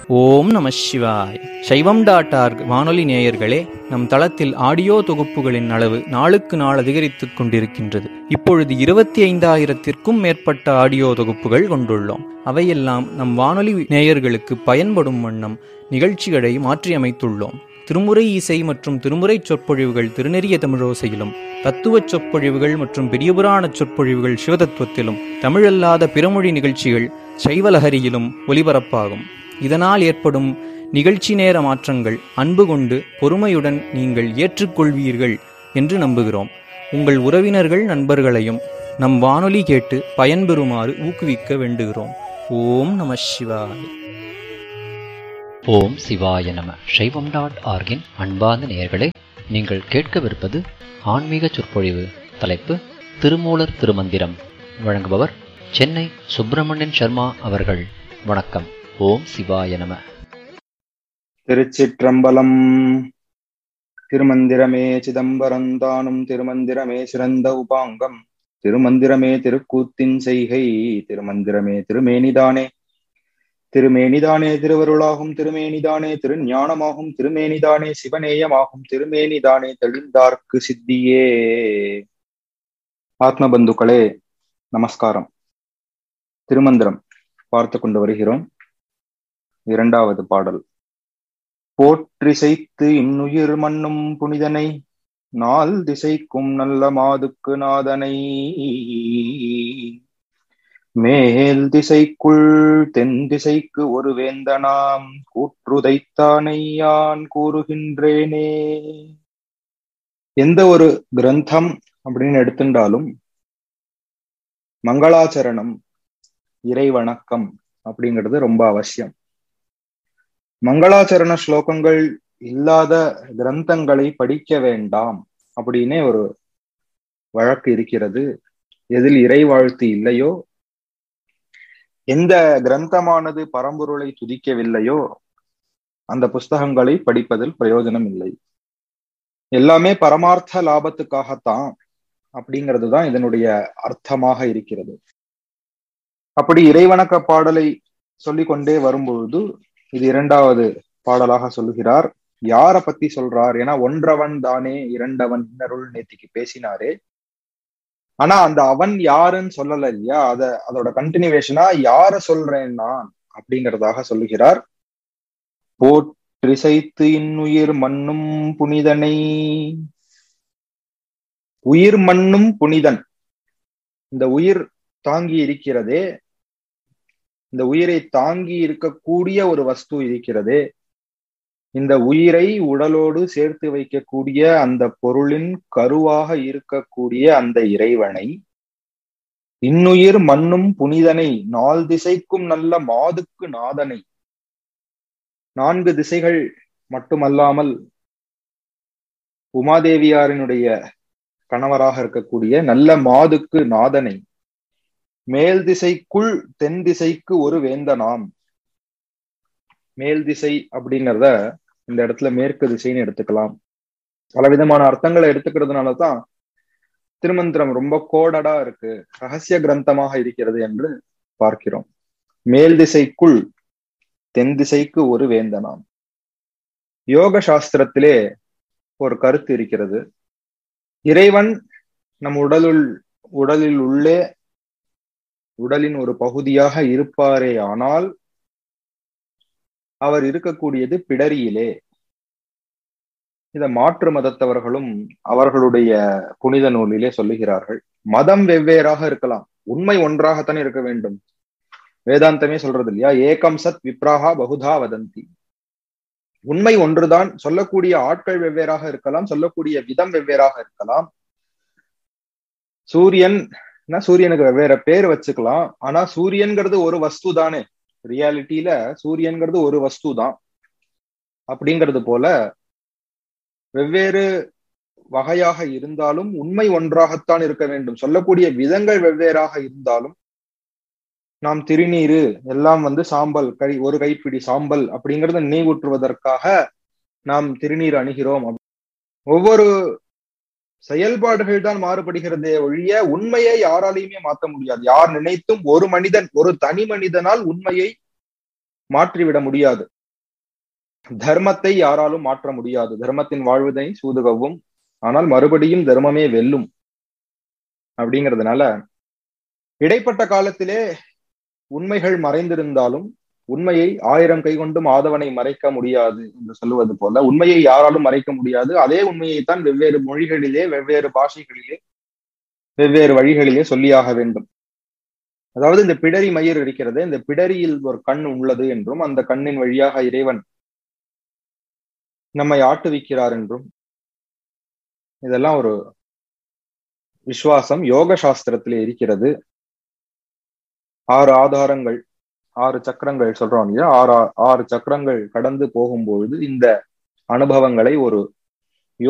ஓம் நம சிவாய் சைவம் டாட் ஆர்க் வானொலி நேயர்களே நம் தளத்தில் ஆடியோ தொகுப்புகளின் அளவு நாளுக்கு நாள் அதிகரித்துக் கொண்டிருக்கின்றது இப்பொழுது இருபத்தி ஐந்தாயிரத்திற்கும் மேற்பட்ட ஆடியோ தொகுப்புகள் கொண்டுள்ளோம் அவையெல்லாம் நம் வானொலி நேயர்களுக்கு பயன்படும் வண்ணம் நிகழ்ச்சிகளை மாற்றியமைத்துள்ளோம் திருமுறை இசை மற்றும் திருமுறை சொற்பொழிவுகள் திருநெறிய தமிழோசையிலும் தத்துவச் சொற்பொழிவுகள் மற்றும் பெரியபுராண சொற்பொழிவுகள் சிவதத்துவத்திலும் தமிழல்லாத பிறமொழி நிகழ்ச்சிகள் சைவலஹரியிலும் ஒலிபரப்பாகும் இதனால் ஏற்படும் நிகழ்ச்சி நேர மாற்றங்கள் அன்பு கொண்டு பொறுமையுடன் நீங்கள் ஏற்றுக்கொள்வீர்கள் என்று நம்புகிறோம் உங்கள் உறவினர்கள் நண்பர்களையும் நம் வானொலி கேட்டு பயன்பெறுமாறு ஊக்குவிக்க வேண்டுகிறோம் ஓம் நம சிவாய் ஓம் சிவாய நம சைவம் டாட் ஆர்கின் அன்பார்ந்த நேயர்களே நீங்கள் கேட்கவிருப்பது ஆன்மீக சொற்பொழிவு தலைப்பு திருமூலர் திருமந்திரம் வழங்குபவர் சென்னை சுப்பிரமணியன் சர்மா அவர்கள் வணக்கம் ஓம் சிவாய நம திருச்சிற்றம்பலம் திருமந்திரமே சிதம்பரம் தானும் திருமந்திரமே சிறந்த உபாங்கம் திருமந்திரமே திருக்கூத்தின் செய்கை திருமந்திரமே திருமேனிதானே திருமேனிதானே திருவருளாகும் திருமேனிதானே திருஞானமாகும் திருமேனிதானே சிவநேயமாகும் திருமேனிதானே தெளிந்தார்க்கு சித்தியே ஆத்மபந்துக்களே நமஸ்காரம் திருமந்திரம் பார்த்து கொண்டு வருகிறோம் இரண்டாவது பாடல் போற்றிசைத்து இன்னுயிர் மண்ணும் புனிதனை நாள் திசைக்கும் நல்ல மாதுக்கு நாதனை மேல் திசைக்குள் தென் திசைக்கு ஒரு வேந்தனாம் கூற்றுதைத்தானை யான் கூறுகின்றேனே எந்த ஒரு கிரந்தம் அப்படின்னு எடுத்துட்டாலும் மங்களாச்சரணம் இறை வணக்கம் அப்படிங்கிறது ரொம்ப அவசியம் மங்களாச்சரண ஸ்லோகங்கள் இல்லாத கிரந்தங்களை படிக்க வேண்டாம் அப்படின்னே ஒரு வழக்கு இருக்கிறது எதில் இறை வாழ்த்து இல்லையோ எந்த கிரந்தமானது பரம்பொருளை துதிக்கவில்லையோ அந்த புஸ்தகங்களை படிப்பதில் பிரயோஜனம் இல்லை எல்லாமே பரமார்த்த லாபத்துக்காகத்தான் அப்படிங்கிறது தான் இதனுடைய அர்த்தமாக இருக்கிறது அப்படி இறைவணக்க பாடலை சொல்லிக்கொண்டே வரும்பொழுது இது இரண்டாவது பாடலாக சொல்லுகிறார் யார பத்தி சொல்றார் ஏன்னா ஒன்றவன் தானே இரண்டவன் இன்னருள் நேத்திக்கு பேசினாரே ஆனா அந்த அவன் யாருன்னு சொல்லல இல்லையா அத அதோட கண்டினியூவேஷனா யார சொல்றேன் நான் அப்படிங்கிறதாக சொல்லுகிறார் போற்றிசைத்து இன்னுயிர் மண்ணும் புனிதனை உயிர் மண்ணும் புனிதன் இந்த உயிர் தாங்கி இருக்கிறதே இந்த உயிரை தாங்கி இருக்கக்கூடிய ஒரு வஸ்து இருக்கிறதே இந்த உயிரை உடலோடு சேர்த்து வைக்கக்கூடிய அந்த பொருளின் கருவாக இருக்கக்கூடிய அந்த இறைவனை இன்னுயிர் மண்ணும் புனிதனை நால் திசைக்கும் நல்ல மாதுக்கு நாதனை நான்கு திசைகள் மட்டுமல்லாமல் உமாதேவியாரினுடைய கணவராக இருக்கக்கூடிய நல்ல மாதுக்கு நாதனை மேல் திசைக்குள் தென் திசைக்கு ஒரு வேந்தனாம் மேல் திசை அப்படிங்கிறத இந்த இடத்துல மேற்கு திசைன்னு எடுத்துக்கலாம் பல விதமான அர்த்தங்களை எடுத்துக்கிறதுனாலதான் திருமந்திரம் ரொம்ப கோடடா இருக்கு ரகசிய கிரந்தமாக இருக்கிறது என்று பார்க்கிறோம் மேல் திசைக்குள் தென் திசைக்கு ஒரு வேந்தனாம் யோக சாஸ்திரத்திலே ஒரு கருத்து இருக்கிறது இறைவன் நம் உடலுள் உடலில் உள்ளே உடலின் ஒரு பகுதியாக இருப்பாரே ஆனால் அவர் இருக்கக்கூடியது பிடரியிலே இத மாற்று மதத்தவர்களும் அவர்களுடைய புனித நூலிலே சொல்லுகிறார்கள் மதம் வெவ்வேறாக இருக்கலாம் உண்மை ஒன்றாகத்தானே இருக்க வேண்டும் வேதாந்தமே சொல்றது இல்லையா ஏகம் சத் விப்ராகா பகுதா வதந்தி உண்மை ஒன்றுதான் சொல்லக்கூடிய ஆட்கள் வெவ்வேறாக இருக்கலாம் சொல்லக்கூடிய விதம் வெவ்வேறாக இருக்கலாம் சூரியன் சூரியனுக்கு வெவ்வேறு பேர் வச்சுக்கலாம் ஆனா சூரியன்கிறது ஒரு வஸ்து தானே ரியாலிட்டியில சூரியன்கிறது ஒரு வஸ்து தான் அப்படிங்கிறது போல வெவ்வேறு வகையாக இருந்தாலும் உண்மை ஒன்றாகத்தான் இருக்க வேண்டும் சொல்லக்கூடிய விதங்கள் வெவ்வேறாக இருந்தாலும் நாம் திருநீரு எல்லாம் வந்து சாம்பல் கை ஒரு கைப்பிடி சாம்பல் அப்படிங்கறத நினைவூற்றுவதற்காக நாம் திருநீர் அணுகிறோம் ஒவ்வொரு செயல்பாடுகள் தான் மாறுபடுகிறதே ஒழிய உண்மையை யாராலையுமே மாற்ற முடியாது யார் நினைத்தும் ஒரு மனிதன் ஒரு தனி மனிதனால் உண்மையை மாற்றிவிட முடியாது தர்மத்தை யாராலும் மாற்ற முடியாது தர்மத்தின் வாழ்வதை சூதுகவும் ஆனால் மறுபடியும் தர்மமே வெல்லும் அப்படிங்கிறதுனால இடைப்பட்ட காலத்திலே உண்மைகள் மறைந்திருந்தாலும் உண்மையை ஆயிரம் கை கொண்டும் ஆதவனை மறைக்க முடியாது என்று சொல்லுவது போல உண்மையை யாராலும் மறைக்க முடியாது அதே உண்மையைத்தான் வெவ்வேறு மொழிகளிலே வெவ்வேறு பாஷைகளிலே வெவ்வேறு வழிகளிலே சொல்லியாக வேண்டும் அதாவது இந்த பிடரி மயிர் இருக்கிறது இந்த பிடரியில் ஒரு கண் உள்ளது என்றும் அந்த கண்ணின் வழியாக இறைவன் நம்மை ஆட்டுவிக்கிறார் என்றும் இதெல்லாம் ஒரு விசுவாசம் யோக சாஸ்திரத்திலே இருக்கிறது ஆறு ஆதாரங்கள் ஆறு சக்கரங்கள் சொல்றோம் இல்லையா ஆறு ஆறு சக்கரங்கள் கடந்து போகும்பொழுது இந்த அனுபவங்களை ஒரு